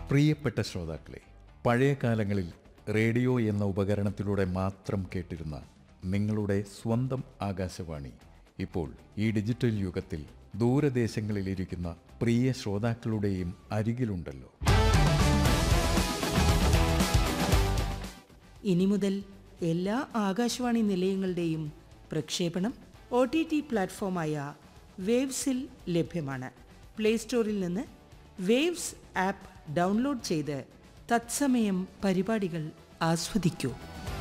പ്രിയപ്പെട്ട ശ്രോതാക്കളെ പഴയ കാലങ്ങളിൽ റേഡിയോ എന്ന ഉപകരണത്തിലൂടെ മാത്രം കേട്ടിരുന്ന നിങ്ങളുടെ സ്വന്തം ആകാശവാണി ഇപ്പോൾ ഈ ഡിജിറ്റൽ യുഗത്തിൽ ദൂരദേശങ്ങളിലിരിക്കുന്ന പ്രിയ ശ്രോതാക്കളുടെയും അരികിലുണ്ടല്ലോ ഇനി മുതൽ എല്ലാ ആകാശവാണി നിലയങ്ങളുടെയും പ്രക്ഷേപണം ഒ ടി ടി പ്ലാറ്റ്ഫോമായ വേവ്സിൽ ലഭ്യമാണ് പ്ലേ സ്റ്റോറിൽ നിന്ന് വേവ്സ് ആപ്പ് ഡൗൺലോഡ് ചെയ്ത് തത്സമയം പരിപാടികൾ ആസ്വദിക്കൂ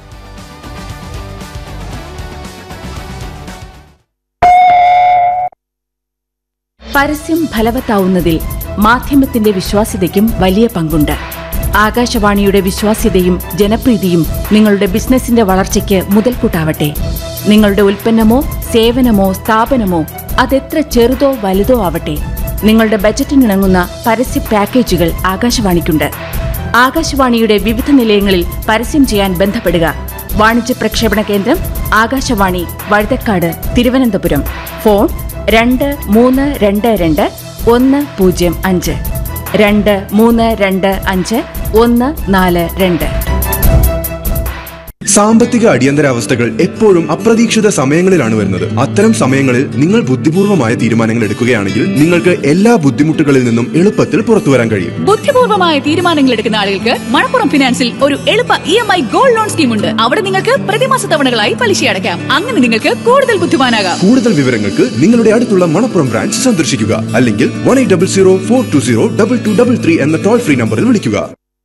പരസ്യം ഫലവത്താവുന്നതിൽ മാധ്യമത്തിന്റെ വിശ്വാസ്യതയ്ക്കും വലിയ പങ്കുണ്ട് ആകാശവാണിയുടെ വിശ്വാസ്യതയും ജനപ്രീതിയും നിങ്ങളുടെ ബിസിനസിന്റെ വളർച്ചയ്ക്ക് മുതൽക്കൂട്ടാവട്ടെ നിങ്ങളുടെ ഉൽപ്പന്നമോ സേവനമോ സ്ഥാപനമോ അതെത്ര ചെറുതോ വലുതോ ആവട്ടെ നിങ്ങളുടെ ബജറ്റിനിണങ്ങുന്ന പരസ്യ പാക്കേജുകൾ ആകാശവാണിക്കുണ്ട് ആകാശവാണിയുടെ വിവിധ നിലയങ്ങളിൽ പരസ്യം ചെയ്യാൻ ബന്ധപ്പെടുക വാണിജ്യ പ്രക്ഷേപണ കേന്ദ്രം ആകാശവാണി വഴുതക്കാട് തിരുവനന്തപുരം ഫോൺ രണ്ട് മൂന്ന് രണ്ട് രണ്ട് ഒന്ന് പൂജ്യം അഞ്ച് രണ്ട് മൂന്ന് രണ്ട് അഞ്ച് ഒന്ന് നാല് രണ്ട് സാമ്പത്തിക അടിയന്തരാവസ്ഥകൾ എപ്പോഴും അപ്രതീക്ഷിത സമയങ്ങളിലാണ് വരുന്നത് അത്തരം സമയങ്ങളിൽ നിങ്ങൾ ബുദ്ധിപൂർവമായ തീരുമാനങ്ങൾ എടുക്കുകയാണെങ്കിൽ നിങ്ങൾക്ക് എല്ലാ ബുദ്ധിമുട്ടുകളിൽ നിന്നും എളുപ്പത്തിൽ പുറത്തു വരാൻ കഴിയും ബുദ്ധിപൂർവമായ തീരുമാനങ്ങൾ എടുക്കുന്ന ആളുകൾക്ക് മണപ്പുറം ഫിനാൻസിൽ ഒരു എളുപ്പ E M I gold loan scheme ഉണ്ട് അവിടെ നിങ്ങൾക്ക് പ്രതിമാസ തവണകളായി പലിശ അടയ്ക്കാം അങ്ങനെ നിങ്ങൾക്ക് കൂടുതൽ ബുദ്ധിമാനാകാം കൂടുതൽ വിവരങ്ങൾക്ക് നിങ്ങളുടെ അടുത്തുള്ള മണപ്പുറം ബ്രാഞ്ച് സന്ദർശിക്കുക അല്ലെങ്കിൽ one eight double zero four two zero double two double three എന്ന ടോൾ ഫ്രീ നമ്പറിൽ വിളിക്കുക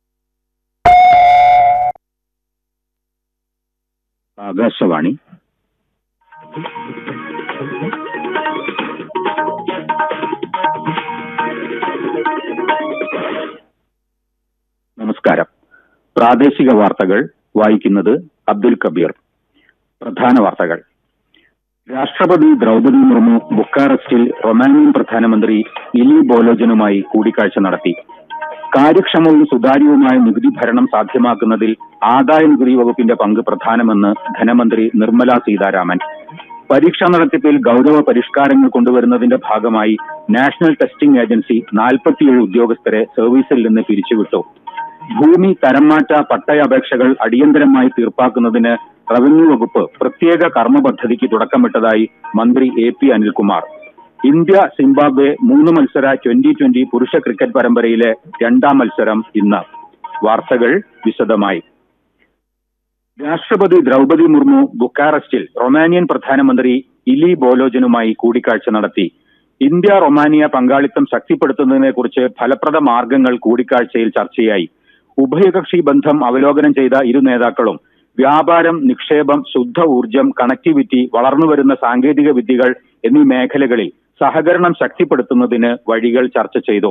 ആകാശവാണി നമസ്കാരം പ്രാദേശിക വാർത്തകൾ വായിക്കുന്നത് അബ്ദുൽ കബീർ പ്രധാന വാർത്തകൾ രാഷ്ട്രപതി ദ്രൗപദി മുർമു ബുക്കാറസ്റ്റിൽ റൊമാനിയൻ പ്രധാനമന്ത്രി ഇലി ബോലോജനുമായി കൂടിക്കാഴ്ച നടത്തി കാര്യക്ഷമവും സുതാര്യവുമായ നികുതി ഭരണം സാധ്യമാക്കുന്നതിൽ ആദായ നികുതി വകുപ്പിന്റെ പങ്ക് പ്രധാനമെന്ന് ധനമന്ത്രി നിർമ്മല സീതാരാമൻ പരീക്ഷാ നടത്തിപ്പിൽ ഗൗരവ പരിഷ്കാരങ്ങൾ കൊണ്ടുവരുന്നതിന്റെ ഭാഗമായി നാഷണൽ ടെസ്റ്റിംഗ് ഏജൻസി നാൽപ്പത്തിയേഴ് ഉദ്യോഗസ്ഥരെ സർവീസിൽ നിന്ന് പിരിച്ചുവിട്ടു ഭൂമി തരംമാറ്റ പട്ടയ അപേക്ഷകൾ അടിയന്തരമായി തീർപ്പാക്കുന്നതിന് റവന്യൂ വകുപ്പ് പ്രത്യേക കർമ്മ പദ്ധതിക്ക് തുടക്കമിട്ടതായി മന്ത്രി A P Anilkumar India Zimbabwe മൂന്ന് മത്സര ട്വന്റി ട്വന്റി പുരുഷ ക്രിക്കറ്റ് പരമ്പരയിലെ രണ്ടാം മത്സരം ഇന്ന് വാർത്തകൾ വിശദമായി രാഷ്ട്രപതി ദ്രൗപദി മുർമു ബുക്കാറസ്റ്റിൽ റൊമാനിയൻ പ്രധാനമന്ത്രി ഇലി ബോലോജനുമായി കൂടിക്കാഴ്ച നടത്തി ഇന്ത്യ റൊമാനിയ പങ്കാളിത്തം ശക്തിപ്പെടുത്തുന്നതിനെക്കുറിച്ച് ഫലപ്രദ മാർഗങ്ങൾ കൂടിക്കാഴ്ചയിൽ ചർച്ചയായി ഉഭയകക്ഷി ബന്ധം അവലോകനം ചെയ്ത ഇരു നേതാക്കളും വ്യാപാരം നിക്ഷേപം ശുദ്ധ ഊർജം കണക്ടിവിറ്റി വളർന്നുവരുന്ന സാങ്കേതിക വിദ്യകൾ എന്നീ മേഖലകളിൽ സഹകരണം ശക്തിപ്പെടുത്തുന്നതിന് വഴികൾ ചർച്ച ചെയ്തു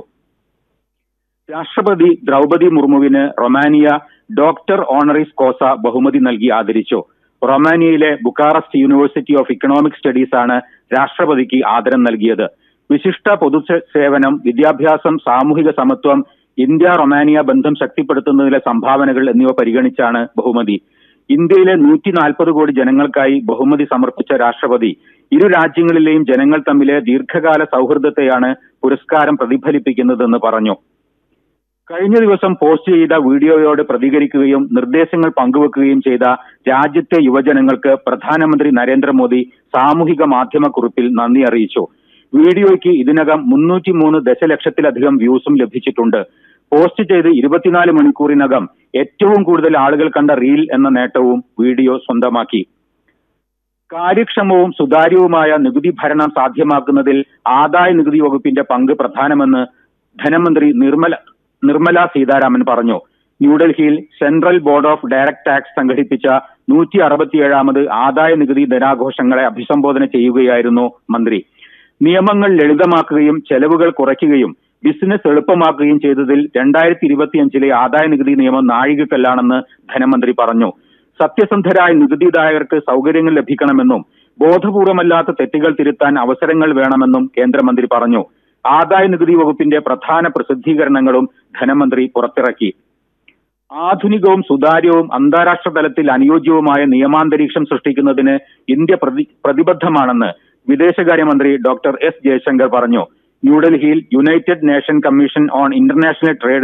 രാഷ്ട്രപതി ദ്രൗപദി മുർമുവിന് റൊമാനിയ ഡോക്ടർ ഓണറിസ് കോസ ബഹുമതി നൽകി ആദരിച്ചു റൊമാനിയയിലെ Bucharest university of economic studies ആണ് രാഷ്ട്രപതിക്ക് ആദരം നൽകിയത് വിശിഷ്ട പൊതു സേവനം വിദ്യാഭ്യാസം സാമൂഹിക സമത്വം ഇന്ത്യ റൊമാനിയ ബന്ധം ശക്തിപ്പെടുത്തുന്നതിലെ സംഭാവനകൾ എന്നിവ പരിഗണിച്ചാണ് ബഹുമതി ഇന്ത്യയിലെ നൂറ്റി നാൽപ്പത് കോടി ജനങ്ങൾക്കായി ബഹുമതി സമർപ്പിച്ച രാഷ്ട്രപതി ഇരു രാജ്യങ്ങളിലെയും ജനങ്ങൾ തമ്മിലെ ദീർഘകാല സൗഹൃദത്തെയാണ് പുരസ്കാരം പ്രതിഫലിപ്പിക്കുന്നതെന്ന് പറഞ്ഞു കഴിഞ്ഞ ദിവസം പോസ്റ്റ് ചെയ്ത വീഡിയോയോട് പ്രതികരിക്കുകയും നിർദ്ദേശങ്ങൾ പങ്കുവെക്കുകയും ചെയ്ത രാജ്യത്തെ യുവജനങ്ങൾക്ക് പ്രധാനമന്ത്രി നരേന്ദ്രമോദി സാമൂഹിക മാധ്യമ കുറിപ്പിൽ നന്ദി അറിയിച്ചു വീഡിയോയ്ക്ക് ഇതിനകം മുന്നൂറ്റി മൂന്ന് ദശലക്ഷത്തിലധികം വ്യൂസും ലഭിച്ചിട്ടുണ്ട് പോസ്റ്റ് ചെയ്ത് ഇരുപത്തിനാല് മണിക്കൂറിനകം ഏറ്റവും കൂടുതൽ ആളുകൾ കണ്ട റീൽ എന്ന നേട്ടവും വീഡിയോ സ്വന്തമാക്കി കാര്യക്ഷമവും സുതാര്യവുമായ നികുതി ഭരണം സാധ്യമാക്കുന്നതിൽ ആദായ നികുതി വകുപ്പിന്റെ പങ്ക് പ്രധാനമെന്ന് ധനമന്ത്രി നിർമ്മല നിർമ്മല സീതാരാമൻ പറഞ്ഞു ന്യൂഡൽഹിയിൽ central board of direct tax സംഘടിപ്പിച്ച നൂറ്റി അറുപത്തിയേഴാമത് ആദായ നികുതി ദിനാഘോഷങ്ങളെ അഭിസംബോധന ചെയ്യുകയായിരുന്നു മന്ത്രി നിയമങ്ങൾ ലളിതമാക്കുകയും ചെലവുകൾ കുറയ്ക്കുകയും ബിസിനസ് എളുപ്പമാക്കുകയും ചെയ്തതിൽ രണ്ടായിരത്തി ഇരുപത്തിയഞ്ചിലെ ആദായ നികുതി നിയമം നാഴികക്കല്ലാണെന്ന് ധനമന്ത്രി പറഞ്ഞു സത്യസന്ധരായ നികുതിദായകർക്ക് സൗകര്യങ്ങൾ ലഭിക്കണമെന്നും ബോധപൂർവമല്ലാത്ത തെറ്റുകൾ തിരുത്താൻ അവസരങ്ങൾ വേണമെന്നും കേന്ദ്രമന്ത്രി പറഞ്ഞു ആദായ നികുതി വകുപ്പിന്റെ പ്രധാന പ്രസിദ്ധീകരണങ്ങളും ധനമന്ത്രി പുറത്തിറക്കി ആധുനികവും സുതാര്യവും അന്താരാഷ്ട്ര തലത്തിൽ അനുയോജ്യവുമായ നിയമാന്തരീക്ഷം സൃഷ്ടിക്കുന്നതിന് ഇന്ത്യ പ്രതി പ്രതിബദ്ധമാണെന്ന് വിദേശകാര്യമന്ത്രി ഡോക്ടർ എസ് ജയശങ്കർ പറഞ്ഞു ന്യൂഡൽഹിയിൽ united nation commission on international trade law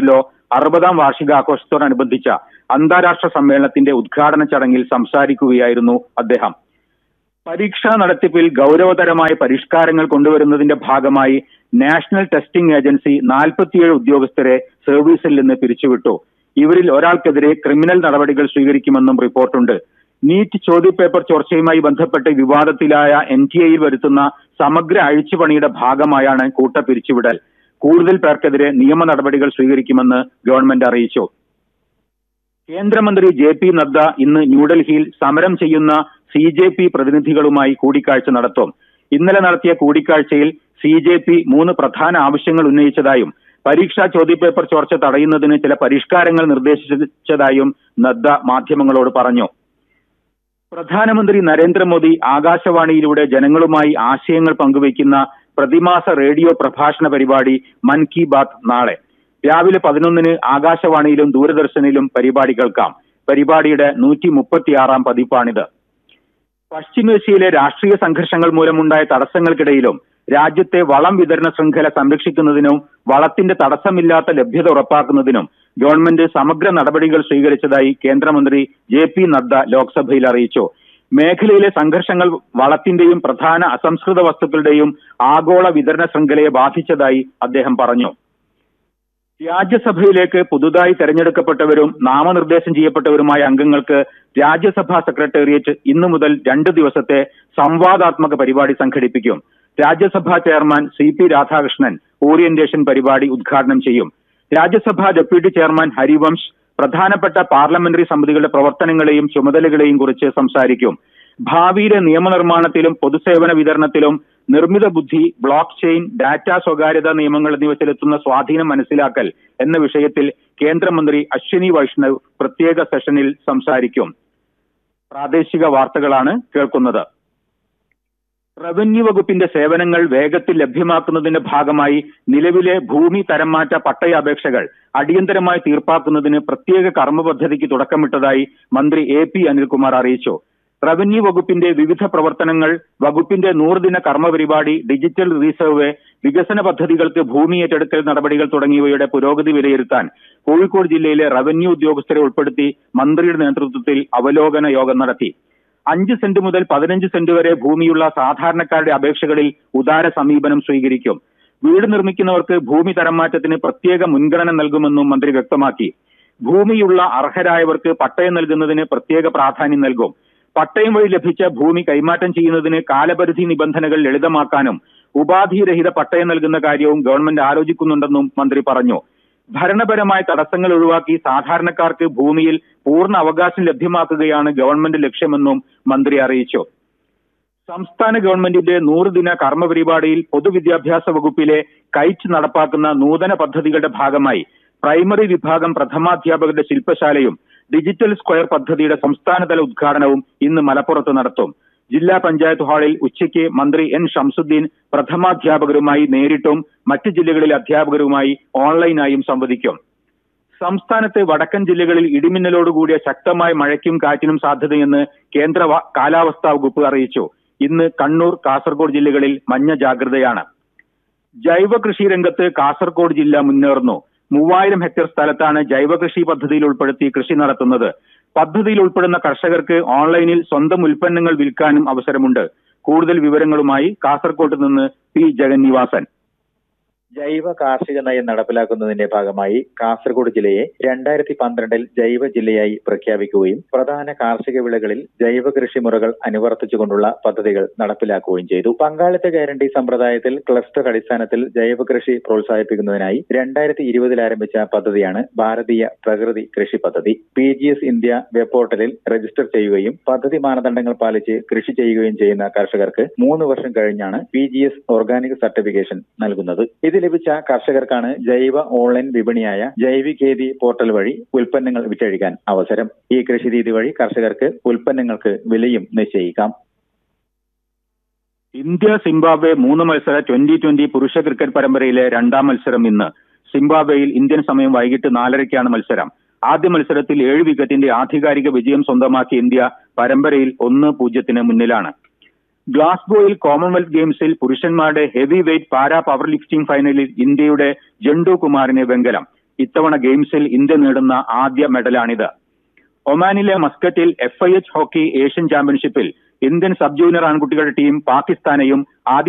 അറുപതാം വാർഷികാഘോഷത്തോടനുബന്ധിച്ച അന്താരാഷ്ട്ര സമ്മേളനത്തിന്റെ ഉദ്ഘാടന ചടങ്ങിൽ സംസാരിക്കുകയായിരുന്നു അദ്ദേഹം പരീക്ഷാ നടത്തിപ്പിൽ ഗൗരവതരമായ പരിഷ്കാരങ്ങൾ കൊണ്ടുവരുന്നതിന്റെ ഭാഗമായി നാഷണൽ ടെസ്റ്റിംഗ് ഏജൻസി നാൽപ്പത്തിയേഴ് ഉദ്യോഗസ്ഥരെ സർവീസിൽ നിന്ന് പിരിച്ചുവിട്ടു ഇവരിൽ ഒരാൾക്കെതിരെ ക്രിമിനൽ നടപടികൾ സ്വീകരിക്കുമെന്നും റിപ്പോർട്ടുണ്ട് നീറ്റ് ചോദ്യപേപ്പർ ചോർച്ചയുമായി ബന്ധപ്പെട്ട് വിവാദത്തിലായ എൻ ടി എയിൽ വരുത്തുന്ന സമഗ്ര അഴിച്ചുപണിയുടെ ഭാഗമായാണ് കൂട്ട പിരിച്ചുവിടൽ കൂടുതൽ പേർക്കെതിരെ നിയമ നടപടികൾ സ്വീകരിക്കുമെന്ന് ഗവൺമെന്റ് അറിയിച്ചു കേന്ദ്രമന്ത്രി ജെ പി നദ്ദ ഇന്ന് ന്യൂഡൽഹിയിൽ സമരം ചെയ്യുന്ന സി ജെ പി പ്രതിനിധികളുമായി കൂടിക്കാഴ്ച നടത്തും ഇന്നലെ നടത്തിയ കൂടിക്കാഴ്ചയിൽ സി ജെ പി മൂന്ന് പ്രധാന ആവശ്യങ്ങൾ ഉന്നയിച്ചതായും പരീക്ഷാ ചോദ്യപേപ്പർ ചോർച്ച തടയുന്നതിന് ചില പരിഷ്കാരങ്ങൾ നിർദ്ദേശിച്ചതായും നദ്ദ മാധ്യമങ്ങളോട് പറഞ്ഞു പ്രധാനമന്ത്രി നരേന്ദ്രമോദി ആകാശവാണിയിലൂടെ ജനങ്ങളുമായി ആശയങ്ങൾ പങ്കുവയ്ക്കുന്ന പ്രതിമാസ റേഡിയോ പ്രഭാഷണ പരിപാടി മൻ കി ബാത് നാളെ രാവിലെ പതിനൊന്നിന് ആകാശവാണിയിലും ദൂരദർശനിലും പരിപാടി കേൾക്കാം പരിപാടിയുടെ നൂറ്റി മുപ്പത്തിയാറാം പതിപ്പാണിത് പശ്ചിമേഷ്യയിലെ രാഷ്ട്രീയ സംഘർഷങ്ങൾ മൂലമുണ്ടായ തടസ്സങ്ങൾക്കിടയിലും രാജ്യത്തെ വളം വിതരണ ശൃംഖല സംരക്ഷിക്കുന്നതിനും വളത്തിന്റെ തടസ്സമില്ലാത്ത ലഭ്യത ഉറപ്പാക്കുന്നതിനും ഗവൺമെന്റ് സമഗ്ര നടപടികൾ സ്വീകരിച്ചതായി കേന്ദ്രമന്ത്രി ജെ പി നദ്ദ ലോക്സഭയിൽ അറിയിച്ചു മേഖലയിലെ സംഘർഷങ്ങൾ വളത്തിന്റെയും പ്രധാന അസംസ്കൃത വസ്തുക്കളുടെയും ആഗോള വിതരണ ശൃംഖലയെ ബാധിച്ചതായി അദ്ദേഹം പറഞ്ഞു രാജ്യസഭയിലേക്ക് പുതുതായി തെരഞ്ഞെടുക്കപ്പെട്ടവരും നാമനിർദ്ദേശം ചെയ്യപ്പെട്ടവരുമായ അംഗങ്ങൾക്ക് രാജ്യസഭാ സെക്രട്ടേറിയറ്റ് ഇന്നു മുതൽ രണ്ട് ദിവസത്തെ സംവാദാത്മക പരിപാടി സംഘടിപ്പിക്കും രാജ്യസഭാ chairman C P Radhakrishnan orientation പരിപാടി ഉദ്ഘാടനം ചെയ്യും രാജ്യസഭാ ഡെപ്യൂട്ടി ചെയർമാൻ ഹരിവംശ് പ്രധാനപ്പെട്ട പാർലമെന്ററി സമിതികളുടെ പ്രവർത്തനങ്ങളെയും ചുമതലകളെയും കുറിച്ച് സംസാരിക്കും ഭാവിയിലെ നിയമനിർമ്മാണത്തിലും പൊതുസേവന വിതരണത്തിലും നിർമ്മിത ബുദ്ധി ബ്ലോക്ക് ചെയിൻ ഡാറ്റ സ്വകാര്യത നിയമങ്ങൾ എന്നിവ ചെലുത്തുന്ന സ്വാധീനം മനസ്സിലാക്കൽ എന്ന വിഷയത്തിൽ കേന്ദ്രമന്ത്രി അശ്വിനി വൈഷ്ണവ് പ്രത്യേക സെഷനിൽ സംസാരിക്കും പ്രാദേശിക വാർത്തകളാണ് കേൾക്കുന്നത് റവന്യൂ വകുപ്പിന്റെ സേവനങ്ങൾ വേഗത്തിൽ ലഭ്യമാക്കുന്നതിന്റെ ഭാഗമായി നിലവിലെ ഭൂമി തരംമാറ്റ പട്ടയ അപേക്ഷകൾ അടിയന്തരമായി തീർപ്പാക്കുന്നതിന് പ്രത്യേക കർമ്മ പദ്ധതിക്ക് തുടക്കമിട്ടതായി മന്ത്രി എ പി അനിൽകുമാർ അറിയിച്ചു റവന്യൂ വകുപ്പിന്റെ വിവിധ പ്രവർത്തനങ്ങൾ വകുപ്പിന്റെ നൂറുദിന കർമ്മ പരിപാടി ഡിജിറ്റൽ റീസർവേ വികസന പദ്ധതികൾക്ക് ഭൂമി ഏറ്റെടുക്കൽ നടപടികൾ തുടങ്ങിയവയുടെ പുരോഗതി വിലയിരുത്താൻ കോഴിക്കോട് ജില്ലയിലെ റവന്യൂ ഉദ്യോഗസ്ഥരെ ഉൾപ്പെടുത്തി മന്ത്രിയുടെ നേതൃത്വത്തിൽ അവലോകന യോഗം നടത്തി അഞ്ച് സെന്റ് മുതൽ പതിനഞ്ച് സെന്റ് വരെ ഭൂമിയുള്ള സാധാരണക്കാരുടെ അപേക്ഷകളിൽ ഉദാര സമീപനം സ്വീകരിക്കും വീട് നിർമ്മിക്കുന്നവർക്ക് ഭൂമി തരംമാറ്റത്തിന് പ്രത്യേക മുൻഗണന നൽകുമെന്നും മന്ത്രി വ്യക്തമാക്കി ഭൂമിയുള്ള അർഹരായവർക്ക് പട്ടയം നൽകുന്നതിന് പ്രത്യേക പ്രാധാന്യം നൽകും പട്ടയം വഴി ലഭിച്ച ഭൂമി കൈമാറ്റം ചെയ്യുന്നതിന് കാലപരിധി നിബന്ധനകൾ ലളിതമാക്കാനും ഉപാധിരഹിത പട്ടയം നൽകുന്ന കാര്യവും ഗവൺമെന്റ് ആലോചിക്കുന്നുണ്ടെന്നും മന്ത്രി പറഞ്ഞു ഭരണപരമായ തടസ്സങ്ങൾ ഒഴിവാക്കി സാധാരണക്കാർക്ക് ഭൂമിയിൽ പൂർണ്ണ അവകാശം ലഭ്യമാക്കുകയാണ് ഗവൺമെന്റ് ലക്ഷ്യമെന്നും മന്ത്രി അറിയിച്ചു സംസ്ഥാന ഗവൺമെന്റിന്റെ നൂറുദിന കർമ്മ പരിപാടിയിൽ പൊതുവിദ്യാഭ്യാസ വകുപ്പിലെ കൈറ്റ് നടപ്പാക്കുന്ന നൂതന പദ്ധതികളുടെ ഭാഗമായി പ്രൈമറി വിഭാഗം പ്രഥമാധ്യാപകരുടെ ശില്പശാലയും ഡിജിറ്റൽ സ്ക്വയർ പദ്ധതിയുടെ സംസ്ഥാനതല ഉദ്ഘാടനവും ഇന്ന് മലപ്പുറത്ത് നടത്തും ജില്ലാ പഞ്ചായത്ത് ഹാളിൽ ഉച്ചയ്ക്ക് മന്ത്രി എൻ ഷംസുദ്ദീൻ പ്രഥമാധ്യാപകരുമായി നേരിട്ടും മറ്റ് ജില്ലകളിലെ അധ്യാപകരുമായി ഓൺലൈനായും സംവദിക്കും സംസ്ഥാനത്ത് വടക്കൻ ജില്ലകളിൽ ഇടിമിന്നലോടുകൂടിയ ശക്തമായ മഴയ്ക്കും കാറ്റിനും സാധ്യതയെന്ന് കേന്ദ്ര വ- കാലാവസ്ഥാ വകുപ്പ് അറിയിച്ചു ഇന്ന് കണ്ണൂർ കാസർഗോഡ് ജില്ലകളിൽ മഞ്ഞ ജാഗ്രതയാണ് ജൈവ കൃഷി രംഗത്ത് കാസർഗോഡ് ജില്ല മുന്നേറുന്നു മൂവായിരം ഹെക്ടർ സ്ഥലത്താണ് ജൈവ കൃഷി പദ്ധതിയിൽ ഉൾപ്പെടുത്തി കൃഷി നടത്തുന്നത് പദ്ധതിയിൽ ഉൾപ്പെടുന്ന കർഷകർക്ക് ഓൺലൈനിൽ സ്വന്തം ഉൽപ്പന്നങ്ങൾ വിൽക്കാനും അവസരമുണ്ട് കൂടുതൽ വിവരങ്ങളുമായി കാസർഗോഡ് നിന്ന് പി ജഗന്നിവാസൻ ജൈവ കാർഷിക നയം നടപ്പിലാക്കുന്നതിന്റെ ഭാഗമായി കാസർഗോഡ് ജില്ലയെ രണ്ടായിരത്തി പന്ത്രണ്ടിൽ ജൈവ ജില്ലയായി പ്രഖ്യാപിക്കുകയും പ്രധാന കാർഷിക വിളകളിൽ ജൈവ കൃഷി മുറകൾ അനുവർത്തിച്ചുകൊണ്ടുള്ള പദ്ധതികൾ നടപ്പിലാക്കുകയും ചെയ്തു പങ്കാളിത്ത ഗ്യാരണ്ടി സമ്പ്രദായത്തിൽ ക്ലസ്റ്റർ അടിസ്ഥാനത്തിൽ ജൈവ കൃഷി പ്രോത്സാഹിപ്പിക്കുന്നതിനായി രണ്ടായിരത്തി ഇരുപതിൽ ആരംഭിച്ച പദ്ധതിയാണ് ഭാരതീയ പ്രകൃതി കൃഷി പദ്ധതി P G S India web പോർട്ടലിൽ രജിസ്റ്റർ ചെയ്യുകയും പദ്ധതി മാനദണ്ഡങ്ങൾ പാലിച്ച് കൃഷി ചെയ്യുകയും ചെയ്യുന്ന കർഷകർക്ക് മൂന്ന് വർഷം കഴിഞ്ഞാണ് P G S organic certification നൽകുന്നത് ഇത് ലഭിച്ച കർഷകർക്കാണ് ജൈവ ഓൺലൈൻ വിപണിയായ ജൈവികേതി പോർട്ടൽ വഴി ഉൽപ്പന്നങ്ങൾ വിറ്റഴിക്കാൻ അവസരം ഈ കൃഷി രീതി വഴി കർഷകർക്ക് ഉൽപ്പന്നങ്ങൾക്ക് വിലയും നിശ്ചയിക്കാം ഇന്ത്യ സിംബാബ്വെ മൂന്ന് മത്സര ട്വന്റി ട്വന്റി പുരുഷ ക്രിക്കറ്റ് പരമ്പരയിലെ രണ്ടാം മത്സരം ഇന്ന് സിംബാബ്വെയിൽ ഇന്ത്യൻ സമയം വൈകിട്ട് നാലരയ്ക്കാണ് മത്സരം ആദ്യ മത്സരത്തിൽ ഏഴ് വിക്കറ്റിന്റെ ആധികാരിക വിജയം സ്വന്തമാക്കിയ ഇന്ത്യ പരമ്പരയിൽ ഒന്ന് പൂജ്യത്തിന് മുന്നിലാണ് ഗ്ലാസ്ഗോയിൽ കോമൺവെൽത്ത് ഗെയിംസിൽ പുരുഷന്മാരുടെ heavy weight para power lifting ഫൈനലിൽ ഇന്ത്യയുടെ ജണ്ടു കുമാറിന് വെങ്കലം ഇത്തവണ ഗെയിംസിൽ ഇന്ത്യ നേടുന്ന ആദ്യ മെഡലാണിത് ഒമാനിലെ മസ്കറ്റിൽ F I H hockey Asian ചാമ്പ്യൻഷിപ്പിൽ ഇന്ത്യൻ സബ് ജൂനിയർ ആൺകുട്ടികളുടെ ടീം പാകിസ്ഥാനെയും ആദ്യ